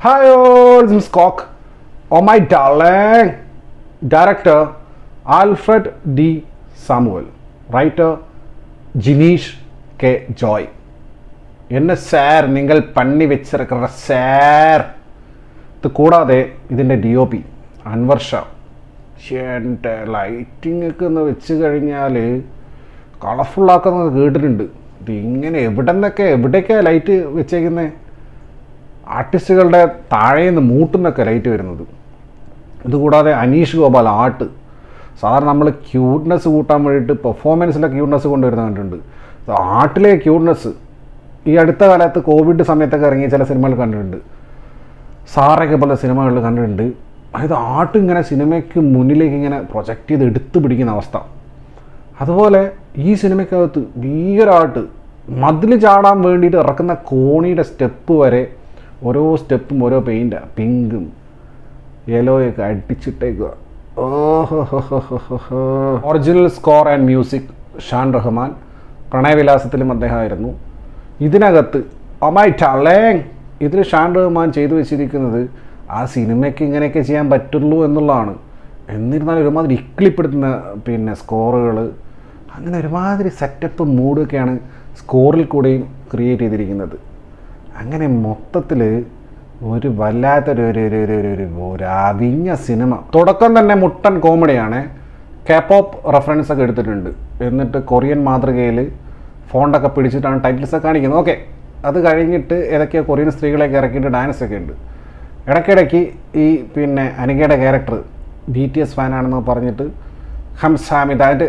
Hi all, this is Cock. Oh my darling. Director Alfred D. Samuel. Writer Jinish K. Joy. என்ன sir നിങ്ങൾ പണി വെച്ചിരിക്കുന്ന sir ഇത് കൂടാതെ ഇതിൻ്റെ D O P Anwar Shah എൻ്റെ ലൈറ്റിംഗ് ഒക്കെ ഒന്ന് വെച്ച് കഴിഞ്ഞാൽ കളർഫുള്ളാക്കുന്നത് കേട്ടിട്ടുണ്ട് ഇത് ഇങ്ങനെ എവിടെ നിന്നൊക്കെ എവിടേക്കാണ് ലൈറ്റ് വെച്ചേക്കുന്നത് ആർട്ടിസ്റ്റുകളുടെ താഴെ നിന്ന് മൂട്ടുന്നൊക്കെ ലൈറ്റ് വരുന്നത് ഇതുകൂടാതെ അനീഷ് ഗോപാൽ ആർട്ട് സാധാരണ നമ്മൾ ക്യൂട്ട്നെസ് കൂട്ടാൻ വേണ്ടിയിട്ട് പെർഫോമൻസിലെ ക്യൂട്ട്നെസ് കൊണ്ടുവരുന്ന കണ്ടിട്ടുണ്ട് ആർട്ടിലെ ക്യൂട്ട്നെസ് ഈ അടുത്ത കാലത്ത് കോവിഡ് സമയത്തൊക്കെ ഇറങ്ങിയ ചില സിനിമകൾ കണ്ടിട്ടുണ്ട് സാറൊക്കെ പോലെ സിനിമകളിൽ കണ്ടിട്ടുണ്ട് അതായത് ആർട്ട് ഇങ്ങനെ സിനിമയ്ക്ക് മുന്നിലേക്ക് ഇങ്ങനെ പ്രൊജക്റ്റ് ചെയ്ത് എടുത്തു പിടിക്കുന്ന അവസ്ഥ അതുപോലെ ഈ സിനിമയ്ക്കകത്ത് ഭീകരമായിട്ട് മതിൽ ചാടാൻ വേണ്ടിയിട്ട് ഇറക്കുന്ന കോണിയുടെ സ്റ്റെപ്പ് വരെ ഓരോ സ്റ്റെപ്പും ഓരോ പെയിൻറ്റാണ് പിങ്കും യെലോയൊക്കെ അടിച്ചിട്ടേക്കുക ഓഹോ original score and music Shan Rahman പ്രണയവിലാസത്തിലും അദ്ദേഹമായിരുന്നു ഇതിനകത്ത് ഒമൈ ടളേങ് ഇതിൽ ഷാൻ റഹ്മാൻ ചെയ്തു വെച്ചിരിക്കുന്നത് ആ സിനിമയ്ക്ക് ഇങ്ങനെയൊക്കെ ചെയ്യാൻ പറ്റുള്ളൂ എന്നുള്ളതാണ് എന്നിരുന്നാലും ഒരുമാതിരി ഇക്കിളിപ്പെടുത്തുന്ന പിന്നെ സ്കോറുകൾ അങ്ങനെ ഒരുമാതിരി സെറ്റപ്പ് മൂഡൊക്കെയാണ് സ്കോറിൽ കൂടെയും ക്രിയേറ്റ് ചെയ്തിരിക്കുന്നത് അങ്ങനെ മൊത്തത്തിൽ ഒരു വല്ലാത്തൊരു ഒരു ഒരു ഒരു ഒരു ഒരു ഒരു അവിഞ്ഞ സിനിമ തുടക്കം തന്നെ മുട്ടൻ കോമഡിയാണ് കേപ്പോപ്പ് റെഫറൻസ് ഒക്കെ എടുത്തിട്ടുണ്ട് എന്നിട്ട് കൊറിയൻ മാതൃകയിൽ ഫോണ്ടൊക്കെ പിടിച്ചിട്ടാണ് ടൈറ്റിൽസ് ഒക്കെ കാണിക്കുന്നത് ഓക്കെ അത് കഴിഞ്ഞിട്ട് ഏതൊക്കെയോ കൊറിയൻ സ്ത്രീകളെയൊക്കെ ഇറക്കിയിട്ട് ഡാൻസ് ഒക്കെ ഉണ്ട് ഇടയ്ക്കിടയ്ക്ക് ഈ പിന്നെ അനികയുടെ ക്യാരക്ടർ ബി ടി എസ് ഫാനാണെന്ന് പറഞ്ഞിട്ട് ഹംസാമിത അതിൻ്റെ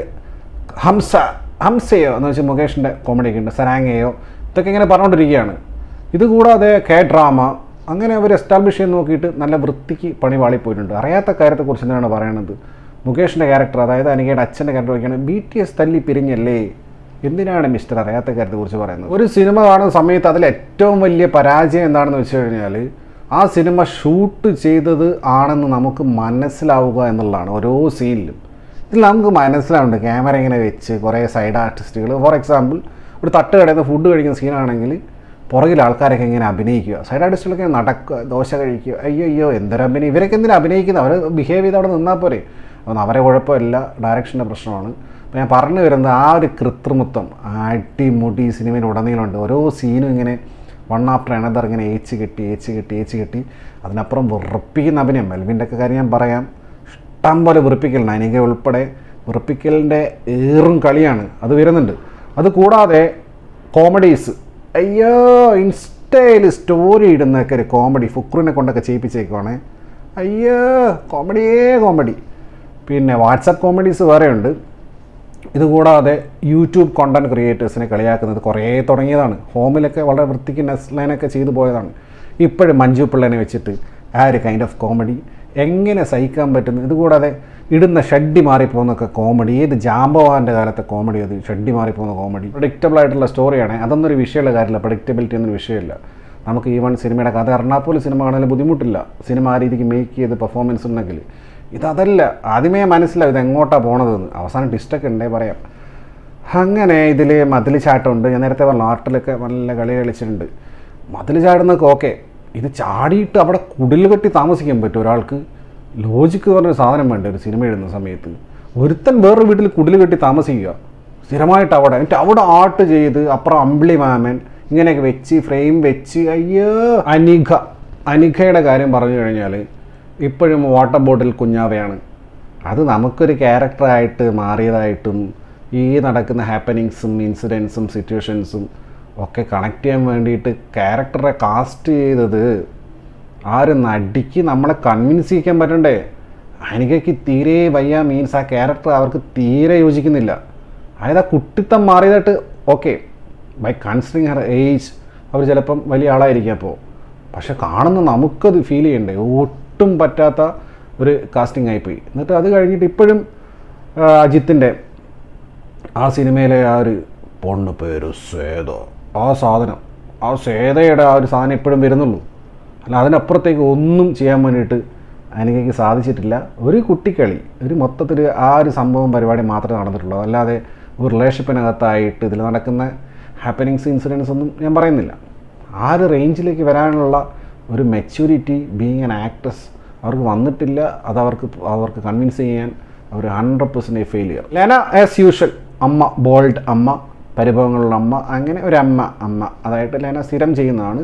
ഹംസ ഹംസയോ എന്ന് വെച്ചാൽ മുകേഷിൻ്റെ കോമഡിയൊക്കെ ഉണ്ട് സരാങ്ങയോ ഇതൊക്കെ ഇങ്ങനെ പറഞ്ഞുകൊണ്ടിരിക്കുകയാണ് ഇതുകൂടാതെ കെ ഡ്രാമ അങ്ങനെ അവർ എസ്റ്റാബ്ലിഷ് ചെയ്ത് നോക്കിയിട്ട് നല്ല വൃത്തിക്ക് പണി വാളിപ്പോയിട്ടുണ്ട് അറിയാത്ത കാര്യത്തെക്കുറിച്ച് എന്താണ് പറയണത് മുകേഷിൻ്റെ ക്യാരക്ടർ അതായത് അനികയുടെ അച്ഛൻ്റെ ക്യാരക്ടർ വയ്ക്കുകയാണ് ബി ടി എസ് തല്ലി പിരിഞ്ഞല്ലേ എന്തിനാണ് മിസ്റ്റർ അറിയാത്ത കാര്യത്തെക്കുറിച്ച് പറയുന്നത് ഒരു സിനിമ കാണുന്ന സമയത്ത് അതിൽ ഏറ്റവും വലിയ പരാജയം എന്താണെന്ന് വെച്ച് കഴിഞ്ഞാൽ ആ സിനിമ ഷൂട്ട് ചെയ്തത് ആണെന്ന് നമുക്ക് മനസ്സിലാവുക എന്നുള്ളതാണ് ഓരോ സീനിലും ഇതിൽ നമുക്ക് മനസ്സിലാവുന്നുണ്ട് ക്യാമറ ഇങ്ങനെ വെച്ച് കുറേ സൈഡ് ആർട്ടിസ്റ്റുകൾ ഫോർ എക്സാമ്പിൾ ഒരു തട്ട് കടയിൽ നിന്ന് ഫുഡ് കഴിക്കുന്ന സീനാണെങ്കിൽ പുറകിൽ ആൾക്കാരൊക്കെ ഇങ്ങനെ അഭിനയിക്കുക സൈഡ് ആർട്ടിസ്റ്റുകളൊക്കെ നടക്കുക ദോശ കഴിക്കുക അയ്യോ അയ്യോ എന്തൊരു അഭിനയം ഇവരൊക്കെ എന്തിനാ അഭിനയിക്കുന്നത് അവർ ബിഹേവ് ചെയ്ത് അവിടെ നിന്നാൽ പോരെ അപ്പം അവരെ കുഴപ്പമില്ല ഡയറക്ഷൻ്റെ പ്രശ്നമാണ് അപ്പോൾ ഞാൻ പറഞ്ഞു വരുന്നത് ആ ഒരു കൃത്രിമത്വം അടിമുടി സിനിമയിൽ ഉടനീളമുണ്ട് ഓരോ സീനും ഇങ്ങനെ വൺ ആഫ്റ്റർ അനദർ ഇങ്ങനെ ഏച്ച് കെട്ടി ഏച്ച് കെട്ടി ഏച്ച് കെട്ടി അതിനപ്പുറം വെറുപ്പിക്കുന്ന അഭിനയം മെൽവിൻ്റെ ഒക്കെ കാര്യം ഞാൻ പറയാം ഇഷ്ടം പോലെ വെറുപ്പിക്കലുണ്ട് അനിക ഉൾപ്പെടെ വെറുപ്പിക്കലിൻ്റെ ഏറും കളിയാണ് അത് വരുന്നുണ്ട് അത് കൂടാതെ കോമഡീസ് അയ്യോ ഇൻസ്റ്റയിൽ സ്റ്റോറി ഇടുന്നൊക്കെ ഒരു കോമഡി ഫുക്രിനെ കൊണ്ടൊക്കെ ചെയ്യിപ്പിച്ചേക്കുവാണേ അയ്യോ കോമഡിയേ കോമഡി പിന്നെ വാട്സപ്പ് കോമഡീസ് വേറെയുണ്ട് ഇതുകൂടാതെ യൂട്യൂബ് കോണ്ടൻറ് ക്രിയേറ്റേഴ്സിനെ കളിയാക്കുന്നത് കുറേ തുടങ്ങിയതാണ് ഹോമിലൊക്കെ വളരെ വൃത്തിക്ക് നെസ്ലൈനൊക്കെ ചെയ്തു പോയതാണ് ഇപ്പോഴും മഞ്ജു പിള്ളനെ വെച്ചിട്ട് ആ ഒരു കൈൻഡ് ഓഫ് കോമഡി എങ്ങനെ സഹിക്കാൻ പറ്റുന്നു ഇതുകൂടാതെ ഇടുന്ന ഷഡ്ഡി മാറിപ്പോകുന്നൊക്കെ കോമഡി ഏത് ജാമ്പവാൻ്റെ കാലത്തെ കോമഡി അത് ഷഡ്ഡി മാറിപ്പോകുന്ന കോമഡി പ്രഡിക്റ്റബിൾ ആയിട്ടുള്ള സ്റ്റോറിയാണ് അതൊന്നും ഒരു വിഷയമുള്ള കാര്യമില്ല പ്രഡിക്റ്റബിലിറ്റി എന്നൊരു വിഷയമില്ല നമുക്ക് ഈവൺ സിനിമയുടെ കഥ എറണാകുളം സിനിമ കാണാൻ ബുദ്ധിമുട്ടില്ല സിനിമ ആ രീതിക്ക് മേക്ക് ചെയ്ത് പെർഫോമൻസ് ഉണ്ടെങ്കിൽ ഇതതല്ല ആദ്യമേ മനസ്സിലാവും ഇത് എങ്ങോട്ടാണ് പോണതെന്ന് അവസാനം ടിസ്റ്റൊക്കെ ഉണ്ടേ പറയാം അങ്ങനെ ഇതിൽ മതിൽ ചാട്ടമുണ്ട് ഞാൻ നേരത്തെ പറഞ്ഞു ആർട്ടിലൊക്കെ നല്ല കളി കളിച്ചിട്ടുണ്ട് മതിൽ ചാടുന്നൊക്കെ ഓക്കെ ഇത് ചാടിയിട്ട് അവിടെ കുടിൽ കെട്ടി താമസിക്കാൻ പറ്റും ഒരാൾക്ക് ലോജിക്ക് പറഞ്ഞൊരു സാധനം വേണ്ട ഒരു സിനിമ എഴുതുന്ന സമയത്ത് ഒരുത്തൻ വേറൊരു വീട്ടിൽ കുടിൽ കെട്ടി താമസിക്കുക സ്ഥിരമായിട്ട് അവിടെ എന്നിട്ട് അവിടെ ആർട്ട് ചെയ്ത് അപ്പുറം അമ്പിളി മാമൻ ഇങ്ങനെയൊക്കെ വെച്ച് ഫ്രെയിം വെച്ച് അയ്യോ അനിഖ അനിഖയുടെ കാര്യം പറഞ്ഞു കഴിഞ്ഞാൽ ഇപ്പോഴും വാട്ടർ ബോട്ടിൽ കുഞ്ഞാവയാണ് അത് നമുക്കൊരു ക്യാരക്ടറായിട്ട് മാറിയതായിട്ടും ഈ നടക്കുന്ന ഹാപ്പനിങ്സും ഇൻസിഡൻസും സിറ്റുവേഷൻസും ഒക്കെ കണക്ട് ചെയ്യാൻ വേണ്ടിയിട്ട് ക്യാരക്ടറെ കാസ്റ്റ് ചെയ്തത് ആ ഒരു നടിക്ക് നമ്മളെ കൺവിൻസ് ചെയ്യിക്കാൻ പറ്റണ്ടേ അനികയ്ക്ക് തീരെ വയ്യ മീൻസ് ആ ക്യാരക്ടർ അവർക്ക് തീരെ യോജിക്കുന്നില്ല അതായത് ആ കുട്ടിത്തം മാറിയതായിട്ട് okay by considering her age അവർ ചിലപ്പം വലിയ ആളായിരിക്കും അപ്പോൾ പക്ഷെ കാണുന്ന നമുക്കത് ഫീൽ ചെയ്യണ്ടേ ഒട്ടും പറ്റാത്ത ഒരു കാസ്റ്റിംഗ് ആയിപ്പോയി എന്നിട്ട് അത് കഴിഞ്ഞിട്ട് ഇപ്പോഴും ആ, അജിത്തിൻ്റെ ആ സിനിമയിലെ ആ ഒരു പൊണ്ണ് പേര് സേത ആ സാധനം ആ സേതയുടെ ആ ഒരു സാധനം ഇപ്പോഴും വരുന്നുള്ളൂ അല്ല അതിനപ്പുറത്തേക്ക് ഒന്നും ചെയ്യാൻ വേണ്ടിയിട്ട് അനികയ്ക്ക് സാധിച്ചിട്ടില്ല ഒരു കുട്ടിക്കളി ഒരു മൊത്തത്തിൽ ആ ഒരു സംഭവം പരിപാടി മാത്രമേ നടന്നിട്ടുള്ളൂ അല്ലാതെ ഒരു റിലേഷൻഷിപ്പിനകത്തായിട്ട് ഇതിൽ നടക്കുന്ന ഹാപ്പനിങ്സ് ഇൻസിഡൻസ് ഒന്നും ഞാൻ പറയുന്നില്ല ആ ഒരു റേഞ്ചിലേക്ക് വരാനുള്ള ഒരു മെച്യൂരിറ്റി ബീങ് ആൻ ആക്ട്രസ് അവർക്ക് വന്നിട്ടില്ല അത് അവർക്ക് അവർക്ക് കൺവിൻസ് ചെയ്യാൻ അവർ hundred percent failure Lena as usual അമ്മ ബോൾഡ് അമ്മ പരിഭവങ്ങളുള്ള അമ്മ അങ്ങനെ ഒരു അമ്മ അമ്മ അതായിട്ട് ലെന സ്ഥിരം ചെയ്യുന്നതാണ്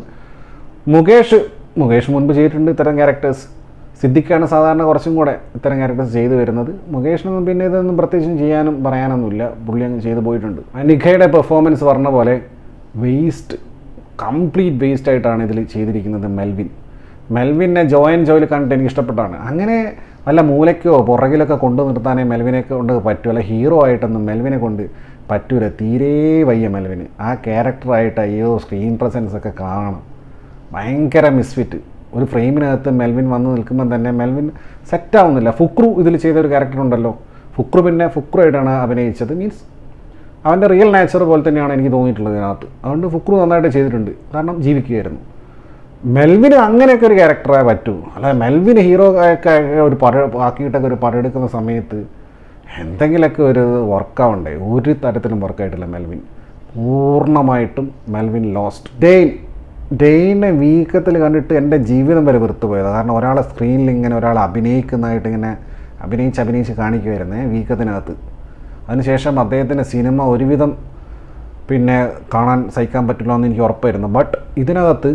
മുകേഷ് മുകേഷ് മുൻപ് ചെയ്തിട്ടുണ്ട് ഇത്തരം ക്യാരക്ടേഴ്സ് സിദ്ദിഖാണ് സാധാരണ കുറച്ചും കൂടെ ഇത്തരം ക്യാരക്ടേഴ്സ് ചെയ്തു വരുന്നത് മുകേഷിനൊന്നും പിന്നെ ഇതൊന്നും പ്രത്യേകിച്ചും ചെയ്യാനും പറയാനൊന്നുമില്ല പുള്ളി അങ്ങ് ചെയ്തു പോയിട്ടുണ്ട് അനിഖയുടെ പെർഫോമൻസ് പറഞ്ഞ പോലെ വേസ്റ്റ് കംപ്ലീറ്റ് വേസ്റ്റ് ആയിട്ടാണ് ഇതിൽ ചെയ്തിരിക്കുന്നത് മെൽവിൻ മെൽവിനെ ജോയിൻ ജോയിൽ കണ്ടിട്ട് എനിക്ക് ഇഷ്ടപ്പെട്ടാണ് അങ്ങനെ വല്ല മൂലയ്ക്കോ പുറകിലൊക്കെ കൊണ്ടു നിർത്താനേ മെൽവിനെ കൊണ്ട് പറ്റൂ അല്ല ഹീറോ ആയിട്ടൊന്നും മെൽവിനെ കൊണ്ട് പറ്റൂല തീരെ വയ്യ മെൽവിന് ആ ക്യാരക്ടറായിട്ട് അയ്യോ സ്ക്രീൻ പ്രസൻസ് ഒക്കെ കാണണം ഭയങ്കര മിസ്ഫിറ്റ് ഒരു ഫ്രെയിമിനകത്ത് മെൽവിൻ വന്ന് നിൽക്കുമ്പോൾ തന്നെ മെൽവിൻ സെറ്റാവുന്നില്ല ഫുക്രു ഇതിൽ ചെയ്ത ഒരു ക്യാരക്ടർ ഉണ്ടല്ലോ ഫുക്രു പിന്നെ ഫുക്രു ആയിട്ടാണ് അഭിനയിച്ചത് മീൻസ് അവൻ്റെ റിയൽ നേച്ചർ പോലെ തന്നെയാണ് എനിക്ക് തോന്നിയിട്ടുള്ളത് ഇതിനകത്ത് അതുകൊണ്ട് ഫുക്രു നന്നായിട്ട് ചെയ്തിട്ടുണ്ട് കാരണം ജീവിക്കുകയായിരുന്നു മെൽവിന് അങ്ങനെയൊക്കെ ഒരു ക്യാരക്ടറേ പറ്റൂ അല്ല മെൽവിന് ഹീറോ ഒക്കെ ഒരു പട ആക്കിയിട്ടൊക്കെ ഒരു പടമെടുക്കുന്ന സമയത്ത് എന്തെങ്കിലുമൊക്കെ ഒരു വർക്കാവണ്ടേ ഒരു തരത്തിലും വർക്കായിട്ടില്ല മെൽവിൻ പൂർണ്ണമായിട്ടും മെൽവിൻ ലോസ്റ്റ് ഡെയിൻ ഡെയിനെ വീക്കത്തിൽ കണ്ടിട്ട് എൻ്റെ ജീവിതം വരെ വെറുത്തു പോയത് കാരണം ഒരാളെ സ്ക്രീനിൽ ഇങ്ങനെ ഒരാൾ അഭിനയിക്കുന്നതായിട്ട് ഇങ്ങനെ അഭിനയിച്ച് അഭിനയിച്ച് കാണിക്കുമായിരുന്നേ വീക്കത്തിനകത്ത് അതിനുശേഷം അദ്ദേഹത്തിൻ്റെ സിനിമ ഒരുവിധം പിന്നെ കാണാൻ സഹിക്കാൻ പറ്റില്ല എന്ന് എനിക്ക് ഉറപ്പായിരുന്നു ബട്ട് ഇതിനകത്ത്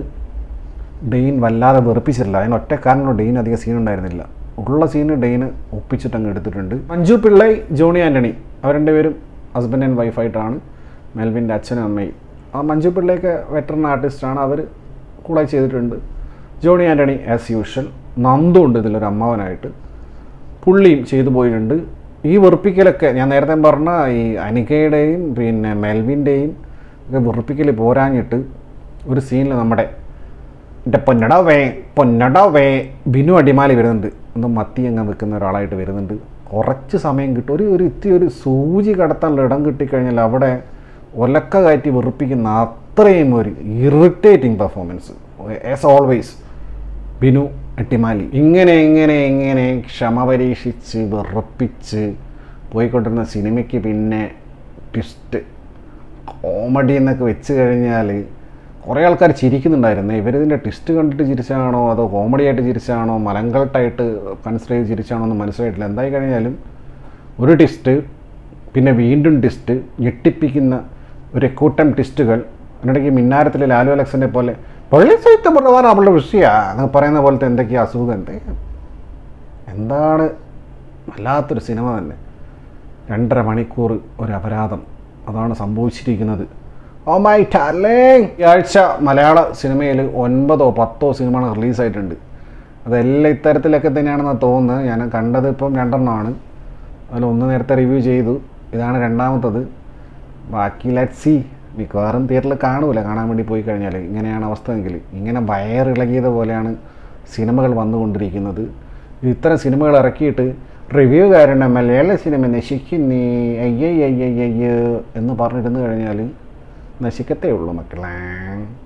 ഡെയിൻ വല്ലാതെ വെറുപ്പിച്ചിട്ടില്ല അതിന് ഒറ്റ കാരണം ഡെയിൻ അധികം സീൻ ഉണ്ടായിരുന്നില്ല ഉള്ള സീന് ഡെയിന് ഒപ്പിച്ചിട്ട് അങ്ങ് എടുത്തിട്ടുണ്ട് മഞ്ജു പിള്ളൈ ജോണി ആൻ്റണി അവർ രണ്ടുപേരും ഹസ്ബൻഡ് ആൻഡ് വൈഫായിട്ടാണ് മെൽവിൻ്റെ അച്ഛനും അമ്മയും ആ മഞ്ജു പിള്ളയൊക്കെ വെറ്ററൻ ആർട്ടിസ്റ്റാണ് അവർ കൂടെ ചെയ്തിട്ടുണ്ട് ജോണി ആൻ്റണി ആസ് യൂഷ്വൽ നന്ദു ഉണ്ട് ഇതിലൊരു അമ്മാവനായിട്ട് പുള്ളിയും ചെയ്തു പോയിട്ടുണ്ട് ഈ വെറുപ്പിക്കലൊക്കെ ഞാൻ നേരത്തെ പറഞ്ഞ ഈ അനികയുടെയും പിന്നെ മെൽവിൻ്റെയും ഒക്കെ വെറുപ്പിക്കൽ പോരാഞ്ഞിട്ട് ഒരു സീനിൽ നമ്മുടെ എൻ്റെ പൊന്നട വേ പൊന്നട വേ ബിനു അടിമാലി വരുന്നുണ്ട് ഒന്ന് മത്തി അങ്ങ് വെക്കുന്ന ഒരാളായിട്ട് വരുന്നുണ്ട് കുറച്ച് സമയം കിട്ടും ഒരു ഒരു ഇത്തിരി ഒരു സൂചി കടത്താനുള്ള ഇടം കിട്ടിക്കഴിഞ്ഞാൽ അവിടെ ഒലക്ക കയറ്റി വെറുപ്പിക്കുന്ന അത്രയും ഒരു irritating performance as always Binu Adimali ഇങ്ങനെ ഇങ്ങനെ ഇങ്ങനെ ക്ഷമ പരീക്ഷിച്ച് വെറുപ്പിച്ച് പോയിക്കൊണ്ടിരുന്ന സിനിമയ്ക്ക് പിന്നെ ട്വിസ്റ്റ് കോമഡി എന്നൊക്കെ വെച്ച് കഴിഞ്ഞാൽ കുറേ ആൾക്കാർ ചിരിക്കുന്നുണ്ടായിരുന്നു ഇവരിതിൻ്റെ ട്വിസ്റ്റ് കണ്ടിട്ട് ചിരിച്ചാണോ അതോ കോമഡി ആയിട്ട് ചിരിച്ചാണോ മലങ്കൾട്ടായിട്ട് കൺസിഡർ ചെയ്ത് ചിരിച്ചാണോ എന്ന് മനസ്സിലായിട്ടില്ല എന്തായി കഴിഞ്ഞാലും ഒരു ട്വിസ്റ്റ് പിന്നെ വീണ്ടും ട്വിസ്റ്റ് ഞെട്ടിപ്പിക്കുന്ന ഒരു കൂട്ടം ട്വിസ്റ്റുകൾ അതിനിടയ്ക്ക് മിന്നാരത്തിൽ ലാലു അലക്സിനെ പോലെ പള്ളി സാഹിത്യ പ്രധാനം അവളുടെ വിഷയമാണ് എന്ന് പറയുന്ന പോലത്തെ എന്തൊക്കെയാ അസുഖം എന്തൊക്കെ എന്താണ് വല്ലാത്തൊരു സിനിമ തന്നെ രണ്ടര മണിക്കൂർ ഒരു അപരാധം അതാണ് സംഭവിച്ചിരിക്കുന്നത് ഓ മൈ ടാർലിംഗ് ഈ ആഴ്ച മലയാള സിനിമയിൽ ഒൻപതോ പത്തോ സിനിമകൾ റിലീസായിട്ടുണ്ട് അതെല്ലാം ഇത്തരത്തിലൊക്കെ തന്നെയാണെന്ന് തോന്നുന്നത് ഞാൻ കണ്ടത് ഇപ്പം രണ്ടെണ്ണമാണ് അതിലൊന്ന് നേരത്തെ റിവ്യൂ ചെയ്തു ഇതാണ് രണ്ടാമത്തത് ബാക്കി ലെറ്റ് സി മിക്കവാറും തിയേറ്ററിൽ കാണൂല കാണാൻ വേണ്ടി പോയി കഴിഞ്ഞാൽ ഇങ്ങനെയാണ് അവസ്ഥ എങ്കിൽ ഇങ്ങനെ വയറിളകിയത് പോലെയാണ് സിനിമകൾ വന്നുകൊണ്ടിരിക്കുന്നത് ഇത്തരം സിനിമകൾ ഇറക്കിയിട്ട് റിവ്യൂകാരുടെ മലയാള സിനിമ നശിക്കുന്നേ അയ്യയ്യയ്യയ്യോ എന്ന് പറഞ്ഞിരുന്നു കഴിഞ്ഞാൽ നശിക്കത്തേ ഉള്ളൂ മക്കളെ